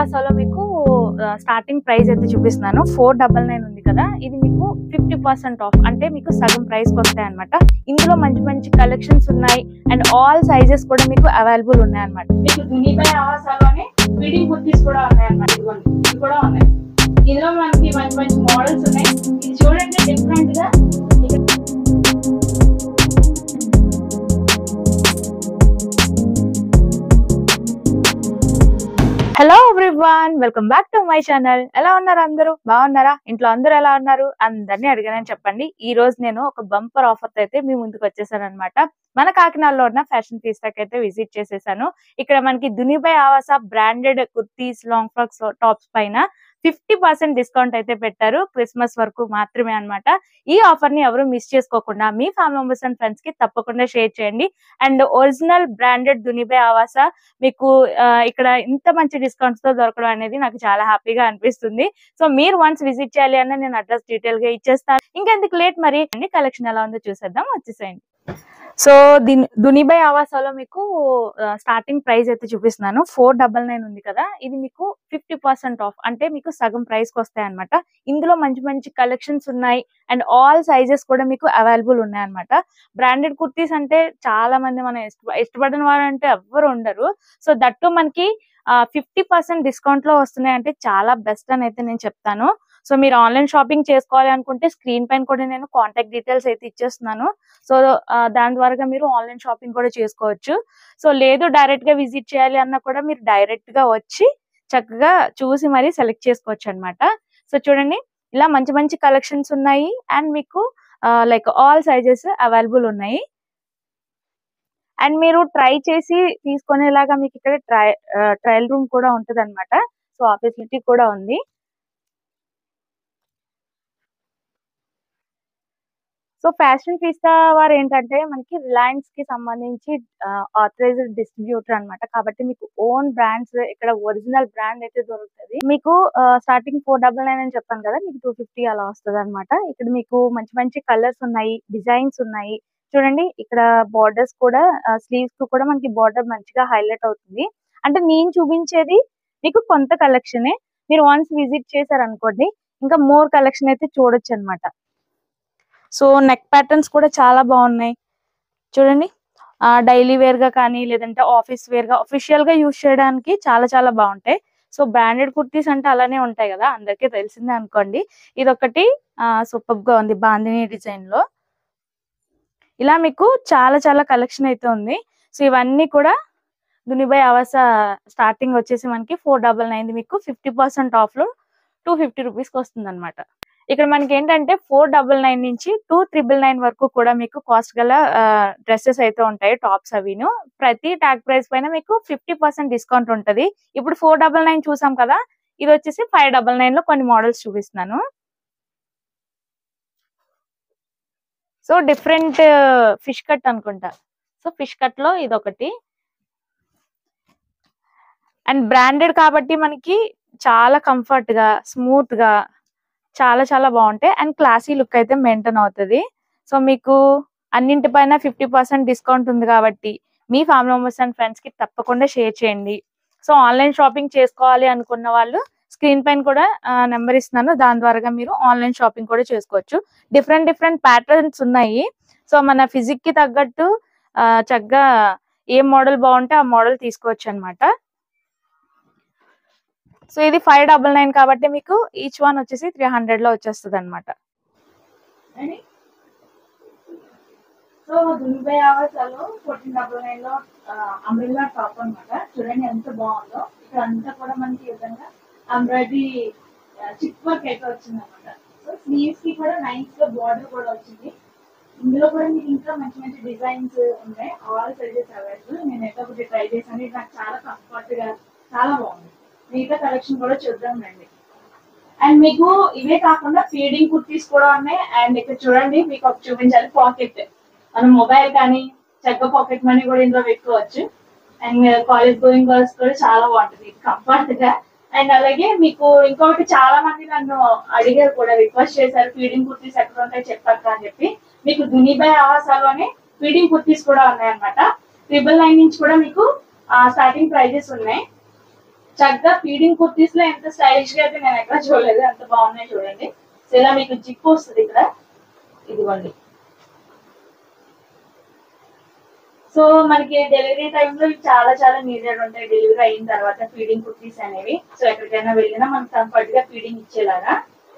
ఆవాసాలో మీకు starting price అయితే చూపిస్తున్నాను ఫోర్ డబల్ నైన్ ఉంది కదా ఇది మీకు ఫిఫ్టీ పర్సెంట్ ఆఫ్ అంటే మీకు సగం ప్రైస్ కి వస్తాయి అనమాట ఇందులో మంచి మంచి కలెక్షన్స్ ఉన్నాయి అండ్ ఆల్ సైజెస్ కూడా మీకు అవైలబుల్ ఉన్నాయి అనమాట మీకు దునిపై ఆవాసాలోనే ఫీడింగ్ కుర్తీస్ కూడా ఉన్నాయి అన్నమాట ఇదిగోండి ఇవి కూడా ఉన్నాయి ఇందులో మనకి మంచి మంచి మోడల్స్ ఉన్నాయి ఇది చూడండి డిఫరెంట్ గా hello everyone welcome back to my channel ఎలా ఉన్నారు అందరూ బాగున్నారా ఇంట్లో అందరూ ఎలా ఉన్నారు అందరినీ అడిగానని చెప్పండి ఈ రోజు నేను ఒక బంపర్ ఆఫర్ అయితే మీ ముందుకు వచ్చేసాను అనమాట మన కాకినాడలో ఉన్న ఫ్యాషన్ ఫీస్టాక్ అయితే విజిట్ చేసేసాను ఇక్కడ మనకి Dunibai Aavasa branded kurtis long frocks tops పైన ఫిఫ్టీ పర్సెంట్ డిస్కౌంట్ అయితే పెట్టారు క్రిస్మస్ వరకు మాత్రమే అన్నమాట ఈ ఆఫర్ ని ఎవరు మిస్ చేసుకోకుండా మీ ఫ్యామిలీ మెంబర్స్ అండ్ ఫ్రెండ్స్ కి తప్పకుండా షేర్ చేయండి and original branded Dunibai Aavasa మీకు ఆ, ఇక్కడ ఇంత మంచి డిస్కౌంట్స్ తో దొరకడం అనేది నాకు చాలా హ్యాపీగా అనిపిస్తుంది సో మీరు వన్స్ విజిట్ చేయాలి అన్న నేను అడ్రస్ డీటెయిల్ గా ఇచ్చేస్తాను ఇంకెందుకు లేట్ మరి కలెక్షన్ ఎలా ఉందో చూసేద్దాం వచ్చేసేయండి సో దీని దునిబై ఆవాసాలో మీకు స్టార్టింగ్ ప్రైస్ అయితే చూపిస్తున్నాను ఫోర్ డబల్ నైన్ ఉంది కదా ఇది మీకు ఫిఫ్టీ పర్సెంట్ ఆఫ్ అంటే మీకు సగం ప్రైస్ కి వస్తాయి అనమాట ఇందులో మంచి మంచి కలెక్షన్స్ ఉన్నాయి అండ్ ఆల్ సైజెస్ కూడా మీకు అవైలబుల్ ఉన్నాయి అనమాట బ్రాండెడ్ కుర్తీస్ అంటే చాలా మంది మనం ఇష్ట ఇష్టపడిన వారు అంటే ఎవ్వరు ఉండరు సో దట్టు మనకి ఫిఫ్టీ పర్సెంట్ డిస్కౌంట్ లో వస్తున్నాయి అంటే చాలా బెస్ట్ అని అయితే నేను చెప్తాను సో మీరు ఆన్లైన్ షాపింగ్ చేసుకోవాలి అనుకుంటే స్క్రీన్ పైన కూడా నేను కాంటాక్ట్ డీటెయిల్స్ అయితే ఇచ్చేస్తున్నాను సో ఆ, దాని ద్వారా మీరు ఆన్లైన్ షాపింగ్ కూడా చేసుకోవచ్చు సో లేదు డైరెక్ట్ గా విజిట్ చేయాలి అన్నా కూడా మీరు డైరెక్ట్ గా వచ్చి చక్కగా చూసి మరి సెలెక్ట్ చేసుకోవచ్చు అన్నమాట సో చూడండి ఇలా మంచి మంచి కలెక్షన్స్ ఉన్నాయి అండ్ మీకు లైక్ ఆల్ సైజెస్ అవైలబుల్ ఉన్నాయి అండ్ మీరు ట్రై చేసి తీసుకునేలాగా మీకు ఇక్కడ ట్రై ట్రయల్ రూమ్ కూడా ఉంటది అనమాట సో ఆ ఫెసిలిటీ కూడా ఉంది సో ఫ్యాషన్ ఫీస్టా వారు ఏంటంటే మనకి రిలయన్స్ కి సంబంధించి ఆథరైజ్డ్ డిస్ట్రిబ్యూటర్ అన్నమాట కాబట్టి మీకు ఓన్ బ్రాండ్స్ ఇక్కడ ఒరిజినల్ బ్రాండ్ అయితే దొరుకుతుంది మీకు స్టార్టింగ్ ఫోర్ డబల్ నైన్ అని చెప్పాను కదా మీకు టూ ఫిఫ్టీ అలా వస్తుంది అనమాట ఇక్కడ మీకు మంచి మంచి కలర్స్ ఉన్నాయి డిజైన్స్ ఉన్నాయి చూడండి ఇక్కడ బార్డర్స్ కూడా స్లీవ్స్ కు కూడా మనకి బార్డర్ మంచిగా హైలైట్ అవుతుంది అంటే నేను చూపించేది మీకు కొంత కలెక్షనే మీరు వన్స్ విజిట్ చేశారనుకోండి ఇంకా మోర్ కలెక్షన్ అయితే చూడొచ్చు అన్నమాట సో నెక్ ప్యాటర్న్స్ కూడా చాలా బాగున్నాయి చూడండి డైలీ వేర్ గా కానీ లేదంటే ఆఫీస్ వేర్ గా అఫీషియల్ గా యూజ్ చేయడానికి చాలా చాలా బాగుంటాయి సో బ్రాండెడ్ కుర్తీస్ అంటే అలానే ఉంటాయి కదా అందరికీ తెలిసిందే అనుకోండి ఇది ఒకటి సూపర్ గా ఉంది బాందిని డిజైన్ లో ఇలా మీకు చాలా చాలా కలెక్షన్ అయితే ఉంది సో ఇవన్నీ కూడా దునిబై ఆవాస స్టార్టింగ్ వచ్చేసి మనకి ఫోర్ డబల్ నైన్ మీకు ఫిఫ్టీ పర్సెంట్ ఆఫ్ లో టూ ఫిఫ్టీ రూపీస్ కి వస్తుంది అనమాట ఇక్కడ మనకి ఏంటంటే ఫోర్ డబల్ నైన్ నుంచి టూ త్రిబుల్ నైన్ వరకు కూడా మీకు కాస్ట్ గల డ్రెస్సెస్ అయితే ఉంటాయి టాప్స్ అవిను ప్రతి ట్యాగ్ ప్రైస్ పైన మీకు ఫిఫ్టీ పర్సెంట్ డిస్కౌంట్ ఉంటది ఇప్పుడు ఫోర్ డబల్ నైన్ చూసాం కదా ఇది వచ్చేసి ఫైవ్ డబల్ నైన్ లో కొన్ని మోడల్స్ చూపిస్తున్నాను సో డిఫరెంట్ ఫిష్ కట్ అనుకుంటా సో ఫిష్ కట్ లో ఇది ఒకటి అండ్ బ్రాండెడ్ కాబట్టి మనకి చాలా కంఫర్ట్ గా స్మూత్ గా చాలా చాలా బాగుంటాయి అండ్ క్లాసీ లుక్ అయితే మెయింటైన్ అవుతుంది సో మీకు అన్నింటిపైన ఫిఫ్టీ పర్సెంట్ డిస్కౌంట్ ఉంది కాబట్టి మీ ఫ్యామిలీ మెంబర్స్ అండ్ ఫ్రెండ్స్ కి తప్పకుండా షేర్ చేయండి సో ఆన్లైన్ షాపింగ్ చేసుకోవాలి అనుకున్న వాళ్ళు స్క్రీన్ పైన కూడా నెంబర్ ఇస్తున్నాను దాని ద్వారా మీరు ఆన్లైన్ షాపింగ్ కూడా చేసుకోవచ్చు డిఫరెంట్ డిఫరెంట్ ప్యాటర్న్స్ ఉన్నాయి సో మన ఫిజిక్ కి తగ్గట్టు ఆ, చక్కగా ఏ మోడల్ బాగుంటే ఆ మోడల్ తీసుకోవచ్చు అన్నమాట సో ఇది ఫైవ్ డబల్ నైన్ కాబట్టి మీకు ఈచ్ వన్ వచ్చేసి త్రీ హండ్రెడ్ లో వచ్చేస్తుంది అనమాట అని సో దునిపై ఆవాసాలో ఫోర్టీన్ డబల్ నైన్ లో అంబ్రెల్లా టాప్ అన్నమాట చూడండి ఎంత బాగుందో ఇక్కడ అంతా కూడా మనకి ఈ విధంగా ఎంబ్రాయిడరీ చిప్ వర్క్ అయితే వచ్చింది అనమాట సో స్లీవ్స్ కి కూడా నైన్స్ లో బార్డర్ కూడా వచ్చింది ఇందులో కూడా మీకు ఇంకా మంచి మంచి డిజైన్స్ ఉన్నాయి ఆల్ సైజెస్ అవైలబుల్ నేను అయితే ఒకటి ట్రై చేశాను ఇది నాకు చాలా కంఫర్ట్ గా చాలా బాగుంది మిగతా కలెక్షన్ కూడా చూద్దాం రండి అండ్ మీకు ఇవే కాకుండా ఫీడింగ్ కుర్తీస్ కూడా ఉన్నాయి అండ్ ఇక్కడ చూడండి మీకు ఒక చూపించాలి పాకెట్ మన మొబైల్ కానీ చెక్క పాకెట్ మనీ కూడా ఇందులో పెట్టుకోవచ్చు అండ్ కాలేజ్ గోయింగ్ గర్ల్స్ కూడా చాలా బాగుంటుంది కంఫర్ట్ గా అండ్ అలాగే మీకు ఇంకొకటి చాలా మంది నన్ను అడిగారు కూడా రిక్వెస్ట్ చేశారు ఫీడింగ్ కుర్తీస్ ఎక్కడ ఉంటాయి చెప్పక్క అని చెప్పి మీకు దునిబై ఆవాసాలోనే ఫీడింగ్ కుర్తీస్ కూడా ఉన్నాయన్నమాట ట్రిపుల్ నైన్ నుంచి కూడా మీకు స్టార్టింగ్ ప్రైజెస్ ఉన్నాయి చక్కగా ఫీడింగ్ కుర్తీస్ లో ఎంత స్టైలిష్ గా అయితే నేను ఎక్కడ చూడలేదు ఎంత బాగున్నాయి చూడండి సో ఇలా మీకు జిప్ వస్తుంది ఇక్కడ ఇదిగోండి సో మనకి డెలివరీ టైంలో ఇవి చాలా చాలా నీడెడ్ ఉంటాయి డెలివరీ అయిన తర్వాత ఫీడింగ్ కుర్తీస్ అనేవి సో ఎక్కడికైనా వెళ్ళినా మనకి కంఫర్ట్ గా ఫీడింగ్ ఇచ్చేలాగా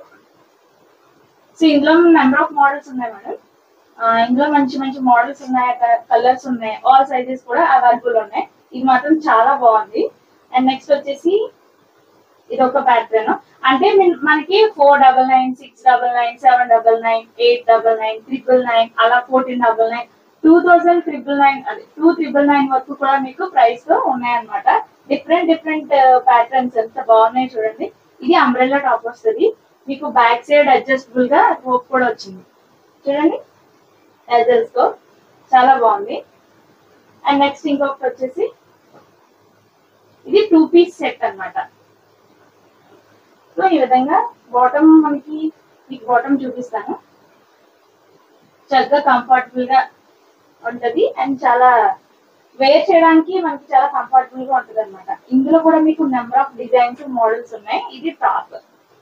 సో ఇందులో నెంబర్ ఆఫ్ మోడల్స్ ఉన్నాయి మేడం ఆ, ఇందులో మంచి మంచి మోడల్స్ ఉన్నాయి కలర్స్ ఉన్నాయి ఆల్ సైజెస్ కూడా అవైలబుల్ ఉన్నాయి ఇది మాత్రం చాలా బాగుంది అండ్ నెక్స్ట్ వచ్చేసి ఇది ఒక ప్యాటర్న్ అంటే min- మనకి four double nine six double nine seven double nine eight double nine triple nine అలా fourteen double nine two thousand triple nine అది టూ ట్రిపుల్ నైన్ వరకు కూడా మీకు ప్రైస్ లో ఉన్నాయన్నమాట డిఫరెంట్ డిఫరెంట్ ప్యాటర్న్స్ ఎంత బాగున్నాయి చూడండి ఇది అంబ్రెల్లా టాప్ వస్తుంది మీకు బ్యాక్ సైడ్ అడ్జస్టబుల్ గా రోప్ కూడా వచ్చింది చూడండి ఎజల్స్ తో చాలా బాగుంది అండ్ నెక్స్ట్ ఇంకొకటి వచ్చేసి ఇది టూ పీస్ సెట్ అన్నమాట సో ఈ విధంగా బాటమ్ మనకి మీకు బాటమ్ చూపిస్తాను చక్కగా కంఫర్టబుల్ గా ఉంటది అండ్ చాలా వేర్ చేయడానికి మనకి చాలా కంఫర్టబుల్ గా ఉంటది అనమాట ఇందులో కూడా మీకు నెంబర్ ఆఫ్ డిజైన్స్ మోడల్స్ ఉన్నాయి ఇది టాప్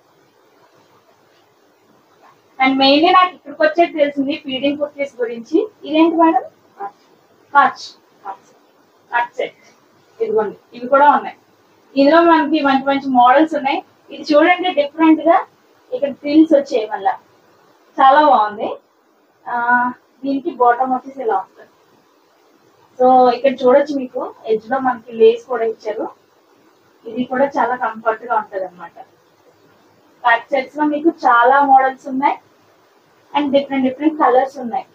అండ్ మెయిన్లీ నాకు ఇక్కడికి వచ్చేది తెలిసింది ఫీడింగ్ కుర్తీస్ గురించి ఇదేంటి మేడం కచ్ కట్ సెట్ ఇదిగోండి ఇవి కూడా ఉన్నాయి ఇందులో మనకి మంచి మంచి మోడల్స్ ఉన్నాయి ఇది చూడండి డిఫరెంట్ గా ఇక్కడ ఫ్రిల్స్ వచ్చాయి మళ్ళా చాలా బాగుంది ఆ, దీనికి బాటమ్ వచ్చేసి ఇలా వస్తుంది సో ఇక్కడ చూడొచ్చు మీకు ఎడ్జ్ లో మనకి లేస్ కూడా ఇచ్చారు ఇది కూడా చాలా కంఫర్ట్ గా ఉంటది అనమాట కట్ సెట్స్ లో మీకు చాలా మోడల్స్ ఉన్నాయి అండ్ డిఫరెంట్ డిఫరెంట్ కలర్స్ ఉన్నాయి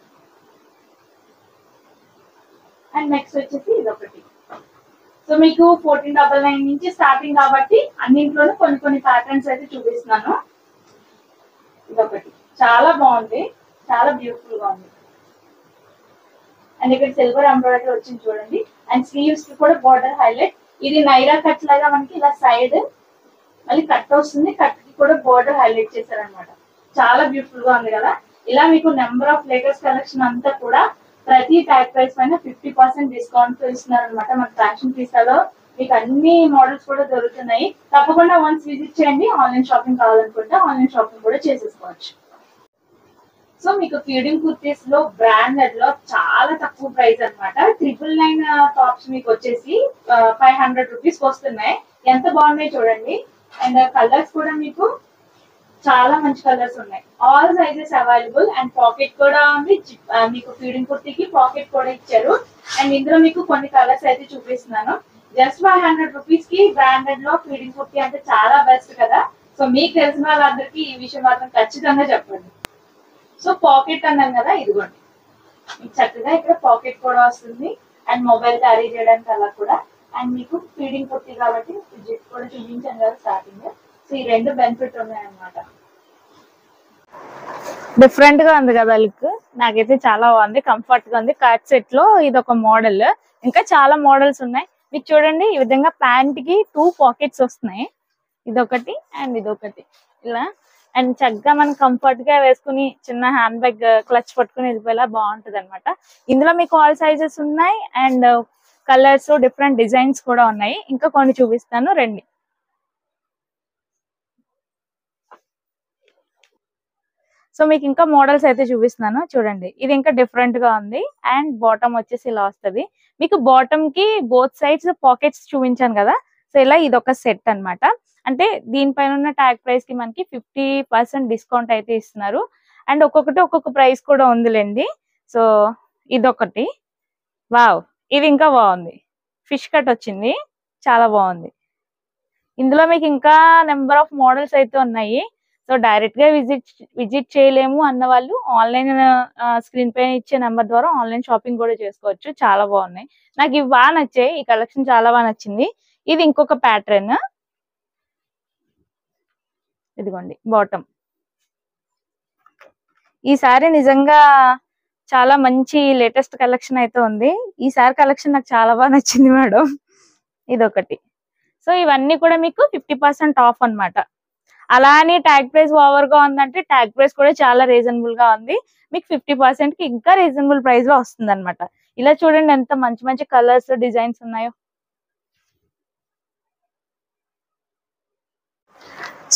అండ్ నెక్స్ట్ వచ్చేసి ఇదొకటి సో మీకు ఫోర్టీన్ డబల్ నైన్ నుంచి స్టార్టింగ్ కాబట్టి అన్నింట్లోనూ కొన్ని కొన్ని ప్యాటర్న్స్ అయితే చూపిస్తున్నాను ఇదొకటి చాలా బాగుంది చాలా బ్యూటిఫుల్ గా ఉంది అండ్ ఇక్కడ సిల్వర్ ఎంబ్రాయిడరీ వచ్చింది చూడండి అండ్ స్లీవ్స్ కి కూడా బార్డర్ హైలైట్ ఇది నైరా కట్ లాగా మనకి ఇలా సైడ్ మళ్ళీ కట్ వస్తుంది కట్ కి కూడా బార్డర్ హైలైట్ చేశారనమాట చాలా బ్యూటిఫుల్ గా ఉంది కదా ఇలా మీకు నెంబర్ ఆఫ్ లేటెస్ట్ కలెక్షన్ అంతా కూడా ప్రతి ట్యాగ్ ప్రైస్ పైన ఫిఫ్టీ పర్సెంట్ డిస్కౌంట్ ఇస్తున్నారు అనమాట మన ఫ్యాషన్ పీసాలో మీకు అన్ని మోడల్స్ కూడా దొరుకుతున్నాయి తప్పకుండా వన్స్ విజిట్ చేయండి ఆన్లైన్ షాపింగ్ కావాలనుకుంటే ఆన్లైన్ షాపింగ్ కూడా చేసేసుకోవచ్చు సో మీకు ఫీడింగ్ కుర్తీస్ లో బ్రాండెడ్ లో చాలా తక్కువ ప్రైస్ అన్నమాట ట్రిపుల్ నైన్ టాప్స్ మీకు వచ్చేసి ఫైవ్ హండ్రెడ్ రూపీస్ వస్తున్నాయి ఎంత బాగున్నాయి చూడండి అండ్ కలర్స్ కూడా మీకు చాలా మంచి కలర్స్ ఉన్నాయి all sizes available and pocket కూడా ఉంది జిప్- ఆ, మీకు ఫీడింగ్ కుర్తీకి పాకెట్ కూడా ఇచ్చారు అండ్ ఇందులో మీకు కొన్ని కలర్స్ అయితే చూపిస్తున్నాను జస్ట్ ఫైవ్ హండ్రెడ్ రూపీస్ కి బ్రాండెడ్ లో ఫీడింగ్ కుర్తీ అంటే చాలా బెస్ట్ కదా సో మీకు తెలిసిన వాళ్ళందరికీ ఈ విషయం మాత్రం ఖచ్చితంగా చెప్పండి సో పాకెట్ అన్నాను కదా ఇదిగోండి మీకు చక్కగా ఇక్కడ పాకెట్ కూడా వస్తుంది అండ్ మొబైల్ క్యారీ చేయడానికి అలా కూడా అండ్ మీకు ఫీడింగ్ కుర్తీ కాబట్టి జిప్ కూడా చూపించాను కదా స్టార్టింగ్ సో ఈ రెండు బెనిఫిట్ ఉన్నాయన్నమాట డిఫరెంట్ గా ఉంది కదా లుక్ నాకైతే చాలా బాగుంది కంఫర్ట్ గా ఉంది కట్ సెట్ లో ఇది ఒక మోడల్ ఇంకా చాలా మోడల్స్ ఉన్నాయి మీకు చూడండి ఈ విధంగా ప్యాంట్ కి టూ పాకెట్స్ వస్తున్నాయి ఇదొకటి అండ్ ఇదొకటి ఇలా అండ్ చక్కగా మనం కంఫర్ట్ గా వేసుకుని చిన్న హ్యాండ్ బ్యాగ్ క్లచ్ పట్టుకుని వెళ్ళిపోయేలా బాగుంటది అనమాట ఇందులో మీకు ఆల్ సైజెస్ ఉన్నాయి అండ్ కలర్స్ డిఫరెంట్ డిజైన్స్ కూడా ఉన్నాయి ఇంకా కొన్ని చూపిస్తాను రండి సో మీకు ఇంకా మోడల్స్ అయితే చూపిస్తున్నాను చూడండి ఇది ఇంకా డిఫరెంట్ గా ఉంది అండ్ బాటమ్ వచ్చేసి ఇలా వస్తది మీకు బాటమ్ కి బోత్ సైడ్స్ పాకెట్స్ చూపించాను కదా సో ఇలా ఇది ఒక సెట్ అన్నమాట అంటే దీనిపైన ఉన్న ట్యాగ్ ప్రైస్ కి మనకి ఫిఫ్టీ పర్సెంట్ డిస్కౌంట్ అయితే ఇస్తున్నారు అండ్ ఒక్కొక్కటి ఒక్కొక్క ప్రైస్ కూడా ఉందిలేండి సో ఇదొకటి వావ్ ఇది ఇంకా బాగుంది ఫిష్ కట్ వచ్చింది చాలా బాగుంది ఇందులో మీకు ఇంకా నెంబర్ ఆఫ్ మోడల్స్ అయితే ఉన్నాయి సో డైరెక్ట్ గా విజిట్ విజిట్ చేయలేము అన్న వాళ్ళు ఆన్లైన్ స్క్రీన్ పైన ఇచ్చే నెంబర్ ద్వారా ఆన్లైన్ షాపింగ్ కూడా చేసుకోవచ్చు చాలా బాగున్నాయి నాకు ఇవి బాగా నచ్చాయి ఈ కలెక్షన్ చాలా బాగా నచ్చింది ఇది ఇంకొక ప్యాటర్న్ ఇదిగోండి బాటమ్ ఈ సారీ నిజంగా చాలా మంచి లేటెస్ట్ కలెక్షన్ అయితే ఉంది ఈ సారీ కలెక్షన్ నాకు చాలా బాగా నచ్చింది మేడం ఇదొకటి సో ఇవన్నీ కూడా మీకు ఫిఫ్టీ పర్సెంట్ ఆఫ్ అన్నమాట అలా అని ట్యాగ్ ప్రైస్ ఓవర్ గా ఉందంటే ట్యాగ్ ప్రైస్ కూడా చాలా రీజనబుల్ గా ఉంది మీకు ఫిఫ్టీ పర్సెంట్ కి ఇంకా రీజనబుల్ ప్రైస్ లో వస్తుంది అనమాట ఇలా చూడండి ఎంత మంచి మంచి కలర్స్ డిజైన్స్ ఉన్నాయో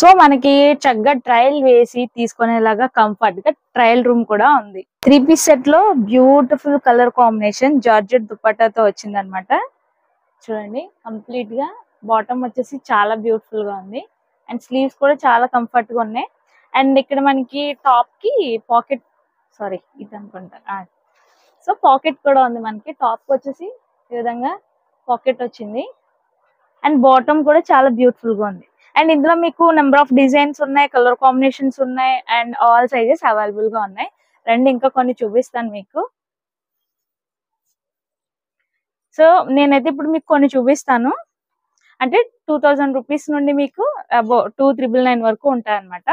సో మనకి చక్కగా ట్రయల్ వేసి తీసుకునేలాగా కంఫర్ట్ గా ట్రయల్ రూమ్ కూడా ఉంది త్రీ పీస్ సెట్ లో బ్యూటిఫుల్ కలర్ కాంబినేషన్ జార్జెట్ దుపట్టాతో వచ్చింది అనమాట చూడండి కంప్లీట్ గా బాటమ్ వచ్చేసి చాలా బ్యూటిఫుల్ గా ఉంది అండ్ స్లీవ్స్ కూడా చాలా కంఫర్ట్ గా ఉన్నాయి అండ్ ఇక్కడ మనకి టాప్ కి పాకెట్ సారీ ఇది అనుకుంటా సో పాకెట్ కూడా ఉంది మనకి టాప్ వచ్చేసి ఈ విధంగా పాకెట్ వచ్చింది అండ్ బాటమ్ కూడా చాలా బ్యూటిఫుల్ గా ఉంది అండ్ ఇందులో మీకు నెంబర్ ఆఫ్ డిజైన్స్ ఉన్నాయి కలర్ కాంబినేషన్స్ ఉన్నాయి అండ్ ఆల్ సైజెస్ అవైలబుల్ గా ఉన్నాయి రండి ఇంకా కొన్ని చూపిస్తాను మీకు సో నేనైతే ఇప్పుడు మీకు కొన్ని చూపిస్తాను అంటే టూ థౌజండ్ రూపీస్ నుండి మీకు అబౌ టూ త్రిబుల్ నైన్ వరకు ఉంటాయి అనమాట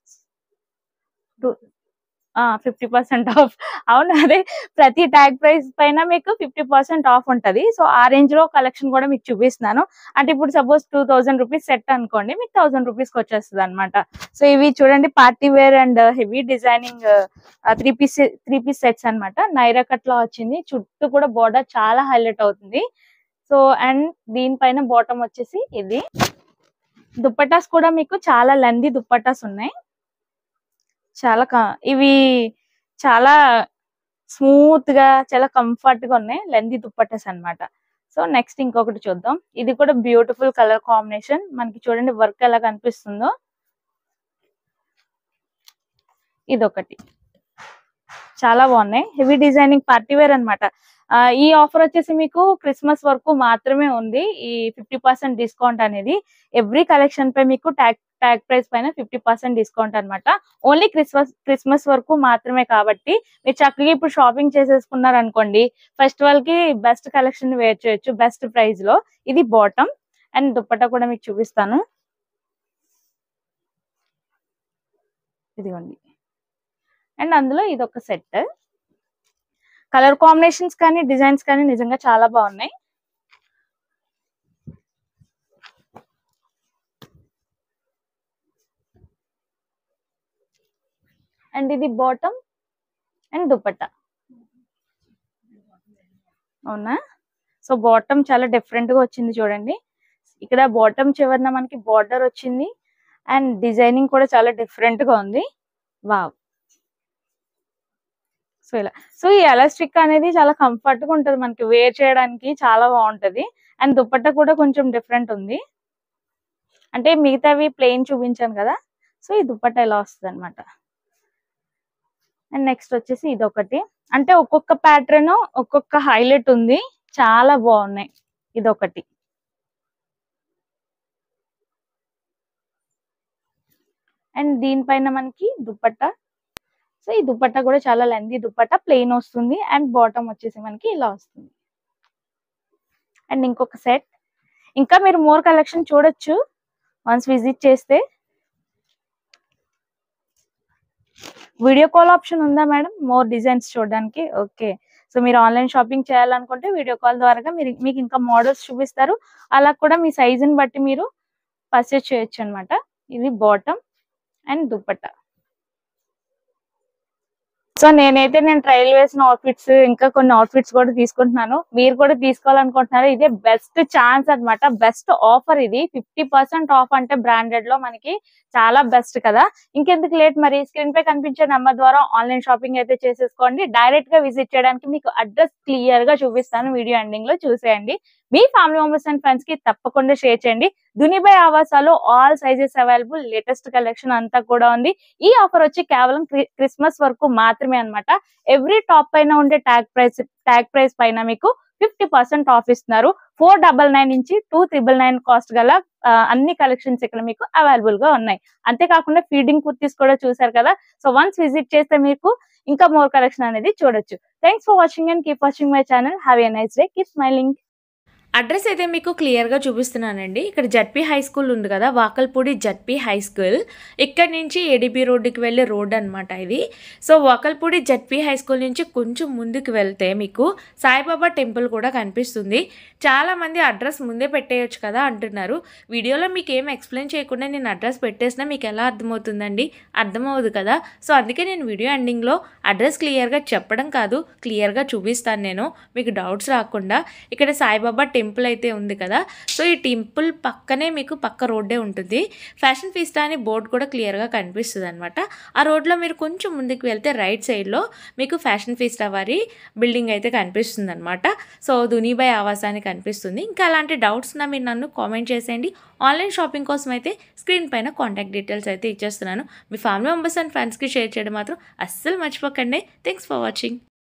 ఫిఫ్టీ పర్సెంట్ ఆఫ్ అవును అదే ప్రతి ట్యాగ్ ప్రైస్ పైన మీకు ఫిఫ్టీ పర్సెంట్ ఆఫ్ ఉంటది సో ఆ రేంజ్ లో కలెక్షన్ కూడా మీకు చూపిస్తున్నాను అంటే ఇప్పుడు suppose two thousand rupees set అనుకోండి మీకు థౌసండ్ రూపీస్ కి వచ్చేస్తుంది అనమాట సో ఇవి చూడండి party wear and heavy designing three piece three piece sets అన్నమాట నైరా కట్ లో వచ్చింది చుట్టూ కూడా బోర్డర్ చాలా హైలైట్ అవుతుంది సో అండ్ దీనిపైన బాటమ్ వచ్చేసి ఇది దుప్పటాస్ కూడా మీకు చాలా లెంది దుప్పటాస్ ఉన్నాయి చాలా క- ఇవి చాలా స్మూత్ గా చాలా కంఫర్ట్ గా ఉన్నాయి లెంది దుప్పటాస్ అన్నమాట సో నెక్స్ట్ ఇంకొకటి చూద్దాం ఇది కూడా బ్యూటిఫుల్ కలర్ కాంబినేషన్ మనకి చూడండి వర్క్ ఎలా కనిపిస్తుందో ఇదొకటి చాలా బాగున్నాయి హెవీ డిజైనింగ్ పార్టీ వేర్ అనమాట ఈ ఆఫర్ వచ్చేసి మీకు క్రిస్మస్ వరకు మాత్రమే ఉంది ఈ ఫిఫ్టీ పర్సెంట్ డిస్కౌంట్ అనేది ఎవ్రీ కలెక్షన్ పై మీకు ట్యాగ్ ట్యాగ్ ప్రైస్ పైన ఫిఫ్టీ పర్సెంట్ డిస్కౌంట్ అనమాట ఓన్లీ క్రిస్మస్ క్రిస్మస్ వరకు మాత్రమే కాబట్టి మీరు చక్కగా ఇప్పుడు షాపింగ్ చేసేసుకున్నారు అనుకోండి ఫెస్టివల్ కి బెస్ట్ కలెక్షన్ వేర్ చేయొచ్చు బెస్ట్ ప్రైస్ లో ఇది బాటమ్ అండ్ దుప్పట్టా కూడా మీకు చూపిస్తాను ఇదిగోండి అండ్ అందులో ఇది ఒక సెట్ కలర్ కాంబినేషన్స్ కానీ డిజైన్స్ కానీ నిజంగా చాలా బాగున్నాయి అండ్ ఇది బాటమ్ అండ్ దుపట్టా అవునా సో బాటమ్ చాలా డిఫరెంట్ గా వచ్చింది చూడండి ఇక్కడ బాటమ్ చివరన మనకి బార్డర్ వచ్చింది అండ్ డిజైనింగ్ కూడా చాలా డిఫరెంట్ గా ఉంది వావ్ సో ఇలా సో ఈ ఎలాస్టిక్ అనేది చాలా కంఫర్ట్ గా ఉంటది మనకి వేర్ చేయడానికి చాలా బాగుంటది అండ్ దుపట్టా కూడా కొంచెం డిఫరెంట్ ఉంది అంటే మిగతావి ప్లెయిన్ చూపించాను కదా సో ఈ దుపట్టా ఇలా వస్తుంది అనమాట అండ్ నెక్స్ట్ వచ్చేసి ఇది ఒకటి అంటే ఒక్కొక్క ప్యాటర్న్ ఒక్కొక్క హైలైట్ ఉంది చాలా బాగున్నాయి ఇది ఒకటి అండ్ దీనిపైన మనకి దుపట్టా సో ఈ దుపట్టా కూడా చాలా లెంది దుపట్టా ప్లెయిన్ వస్తుంది అండ్ బాటమ్ వచ్చేసి మనకి ఇలా వస్తుంది అండ్ ఇంకొక సెట్ ఇంకా మీరు మోర్ కలెక్షన్ చూడొచ్చు వన్స్ విజిట్ చేస్తే వీడియో కాల్ ఆప్షన్ ఉందా మేడం మోర్ డిజైన్స్ చూడడానికి ఓకే సో మీరు ఆన్లైన్ షాపింగ్ చేయాలనుకుంటే వీడియో కాల్ ద్వారా మీరు మీకు ఇంకా మోడల్స్ చూపిస్తారు అలా కూడా మీ సైజుని బట్టి మీరు పర్చేస్ చేయొచ్చు అన్నమాట ఇది బాటమ్ అండ్ దుపట్టా సో నేనైతే నేను ట్రయల్ వేసిన అవుట్ఫిట్స్ ఇంకా కొన్ని అవుట్ఫిట్స్ కూడా తీసుకుంటున్నాను మీరు కూడా తీసుకోవాలనుకుంటున్నారు ఇదే బెస్ట్ ఛాన్స్ అన్నమాట బెస్ట్ ఆఫర్ ఇది ఫిఫ్టీ పర్సెంట్ ఆఫ్ అంటే బ్రాండెడ్ లో మనకి చాలా బెస్ట్ కదా ఇంకెందుకు లేట్ మరి స్క్రీన్ పై కనిపించే నెంబర్ ద్వారా ఆన్లైన్ షాపింగ్ అయితే చేసేసుకోండి డైరెక్ట్ గా విజిట్ చేయడానికి మీకు అడ్రస్ క్లియర్ గా చూపిస్తాను వీడియో ఎండింగ్ లో చూసేయండి మీ ఫ్యామిలీ మెంబర్స్ అండ్ ఫ్రెండ్స్ కి తప్పకుండా షేర్ చేయండి దునిబాయ్ ఆవాసాలో all sizes available latest collection అంతా కూడా ఉంది ఈ ఆఫర్ వచ్చి కేవలం క్రి- క్రిస్మస్ వరకు మాత్రమే అన్నమాట ఎవ్రీ టాప్ పైన ఉండే ట్యాగ్ ప్రైస్ ట్యాగ్ ప్రైస్ పైన మీకు ఫిఫ్టీ పర్సెంట్ ఆఫ్ ఇస్తున్నారు ఫోర్ డబల్ నైన్ నుంచి టూ త్రిబుల్ నైన్ కాస్ట్ గల ఆ, అన్ని కలెక్షన్స్ ఇక్కడ మీకు అవైలబుల్ గా ఉన్నాయి అంతేకాకుండా ఫీడింగ్ కుర్తీస్ కూడా చూసారు కదా సో వన్స్ విజిట్ చేస్తే మీకు ఇంకా మోర్ కలెక్షన్ అనేది చూడొచ్చు thanks for watching and keep watching my channel have a nice day keep smiling address అయితే మీకు క్లియర్గా చూపిస్తున్నానండి ఇక్కడ జడ్పీ హై స్కూల్ ఉంది కదా వాకల్పూడి జడ్పీ హై స్కూల్ ఇక్కడ నుంచి ఏడిపి రోడ్డుకి వెళ్ళే రోడ్ అనమాట ఇది so Vakalapudi ZP high school నుంచి కొంచెం ముందుకు వెళ్తే మీకు సాయిబాబా టెంపుల్ కూడా కనిపిస్తుంది చాలామంది అడ్రస్ ముందే పెట్టేయచ్చు కదా అంటున్నారు వీడియోలో మీకు ఏం ఎక్స్ప్లెయిన్ చేయకుండా నేను అడ్రస్ పెట్టేసినా మీకు ఎలా అర్థమవుతుందండి అర్థమవుదు కదా సో అందుకే నేను వీడియో ఎండింగ్లో అడ్రస్ క్లియర్గా చెప్పడం కాదు క్లియర్గా చూపిస్తాను నేను మీకు డౌట్స్ రాకుండా ఇక్కడ సాయిబాబా టెంపుల్ అయితే ఉంది కదా సో ఈ టెంపుల్ పక్కనే మీకు పక్క రోడ్డే ఉంటుంది ఫ్యాషన్ ఫీస్టా అని బోర్డు కూడా క్లియర్గా కనిపిస్తుంది అనమాట ఆ రోడ్లో మీరు కొంచెం ముందుకు వెళ్తే రైట్ సైడ్లో మీకు ఫ్యాషన్ ఫీస్టా వారి బిల్డింగ్ అయితే కనిపిస్తుంది అనమాట సో దునీబాయ్ ఆవాస్ అని కనిపిస్తుంది ఇంకా అలాంటి డౌట్స్ ఉన్నా మీరు నన్ను కామెంట్ చేసేయండి ఆన్లైన్ షాపింగ్ కోసం అయితే స్క్రీన్ పైన కాంటాక్ట్ డీటెయిల్స్ అయితే ఇచ్చేస్తున్నాను మీ ఫ్యామిలీ మెంబర్స్ అండ్ ఫ్రెండ్స్కి షేర్ చేయడం మాత్రం అస్సలు మర్చిపోకండి థ్యాంక్స్ ఫర్ వాచింగ్